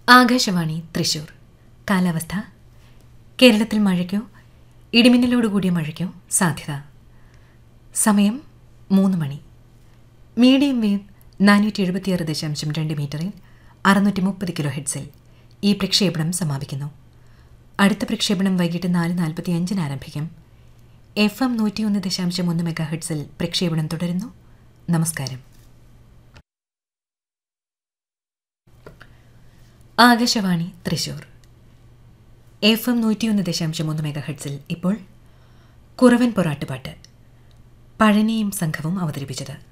ആകാശവാണി തൃശൂർ കാലാവസ്ഥ കേരളത്തിൽ മഴയ്ക്കോ ഇടിമിന്നലോടുകൂടിയ മഴയ്ക്കോ സാധ്യത സമയം മൂന്ന് മണി മീഡിയം വേവ് നാനൂറ്റി എഴുപത്തിയാറ് ദശാംശം രണ്ട് മീറ്ററിൽ അറുന്നൂറ്റി മുപ്പത് കിലോ ഹെഡ്സിൽ ഈ പ്രക്ഷേപണം സമാപിക്കുന്നു അടുത്ത പ്രക്ഷേപണം വൈകിട്ട് നാല് നാൽപ്പത്തി അഞ്ചിന് ആരംഭിക്കും എഫ് എം നൂറ്റിയൊന്ന് ദശാംശം ഒന്ന് മെഗാ ഹെഡ്സിൽ പ്രക്ഷേപണം തുടരുന്നു നമസ്കാരം ആകാശവാണി തൃശൂർ എഫ് എം നൂറ്റിയൊന്ന് ദശാംശം ഒന്ന് മെഗാ ഹെഡ്സിൽ ഇപ്പോൾ കുറവൻ പൊറാട്ടുപാട്ട് പഴനിയും സംഘവും അവതരിപ്പിച്ചത്